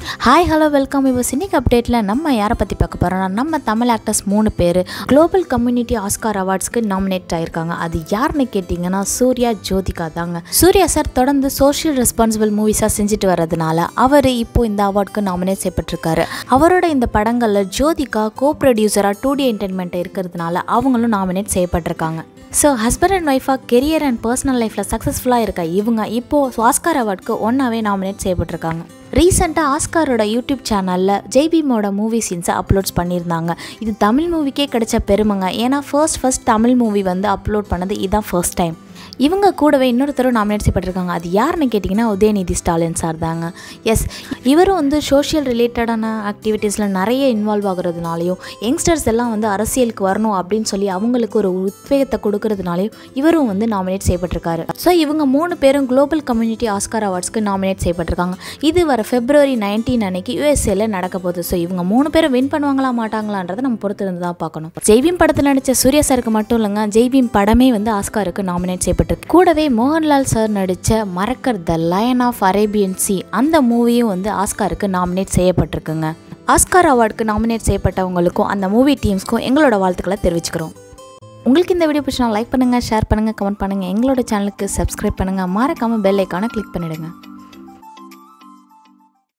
hi hello welcome இப்போ சினிக் அப்டேட்டில் நம்ம யாரை பற்றி பார்க்க போகிறோம்னா நம்ம தமிழ் ஆக்டர்ஸ் மூணு பேர் குளோபல் கம்யூனிட்டி ஆஸ்கார் அவார்ட்ஸ்க்கு நாமினேட் ஆயிருக்காங்க அது யாருன்னு கேட்டிங்கன்னா சூர்யா ஜோதிகா தாங்க சூர்யா சார் தொடர்ந்து சோஷியல் ரெஸ்பான்சிபிள் மூவிஸாக செஞ்சுட்டு வர்றதுனால அவர் இப்போ இந்த அவார்டுக்கு நாமினேட் செய்யப்பட்டிருக்காரு அவரோட இந்த படங்களில் ஜோதிகா கோ ப்ரொடியூசராக டூ டி என்டர்டைன்மெண்ட் இருக்கிறதுனால அவங்களும் நாமினேட் செய்யப்பட்டிருக்காங்க ஸோ ஹஸ்பண்ட் அண்ட் ஒய்ஃபாக கெரியர் அண்ட் பர்சனல் லைஃப்பில் சக்ஸஸ்ஃபுல்லாக இருக்க இவங்க இப்போது ஆஸ்கார் அவார்டுக்கு ஒன்றாவே நாமினேட் செய்யப்பட்டிருக்காங்க ரீசெண்டாக ஆஸ்காரோட யூடியூப் சேனலில் ஜெய்பீமோட மூவி சீன்ஸை அப்லோட்ஸ் பண்ணியிருந்தாங்க இது தமிழ் மூவிக்கே கிடைச்ச பெருமைங்க ஏன்னா ஃபர்ஸ்ட் ஃபர்ஸ்ட் தமிழ் மூவி வந்து அப்லோட் பண்ணது இதுதான் ஃபர்ஸ்ட் டைம் இவங்க கூடவே இன்னொருத்தரும் நாமினேட் செய்யப்பட்டிருக்காங்க அது யாருன்னு கேட்டிங்கன்னா உதயநிதி ஸ்டாலின் சார் தாங்க எஸ் இவரும் வந்து சோஷியல் ரிலேட்டடான ஆக்டிவிட்டீஸில் நிறைய இன்வால்வ் ஆகுறதுனாலையும் யங்ஸ்டர்ஸ் எல்லாம் வந்து அரசியலுக்கு வரணும் அப்படின்னு சொல்லி அவங்களுக்கு ஒரு உத்வேகத்தை கொடுக்கறதுனாலையும் இவரும் வந்து நாமினேட் செய்யப்பட்டிருக்காரு ஸோ இவங்க மூணு பேரும் குளோபல் கம்யூனிட்டி ஆஸ்கார் அவார்ட்ஸ்க்கு நாமினேட் செய்யப்பட்டிருக்காங்க இது வர ஃபெப்ரவரி நைன்டீன் அன்னைக்கு யூஎஸ்ஏல நடக்க போகுது ஸோ இவங்க மூணு பேரும் வின் பண்ணுவாங்களா மாட்டாங்களான்றதை நம்ம பொறுத்து இருந்து தான் பார்க்கணும் ஜெய்பீம் படத்தில் நடித்த சூர்யா சாருக்கு மட்டும் இல்லைங்க ஜெய்பீம் படமே வந்து ஆஸ்காருக்கு நாமினேட் செய்யப்பட்டிருக்கு கூடவே மோகன்லால் சார் நடித்த Marakkar the lion of Arabian sea அந்த மூவியும் வந்து ஆஸ்காருக்கு நாமினேட் செய்யப்பட்டிருக்குங்க ஆஸ்கார் அவார்டுக்கு நாமினேட் செய்யப்பட்டவங்களுக்கும் அந்த மூவி டீம்ஸ்க்கும் எங்களோட வாழ்த்துக்களை தெரிவிச்சுக்கிறோம் உங்களுக்கு இந்த வீடியோ பிடிச்சினா லைக் பண்ணுங்கள் ஷேர் பண்ணுங்கள் கமெண்ட் பண்ணுங்கள் எங்களோட சேனலுக்கு சப்ஸ்கிரைப் பண்ணுங்கள் மறக்காமல் பெல் ஐக்கானை கிளிக் பண்ணிவிடுங்க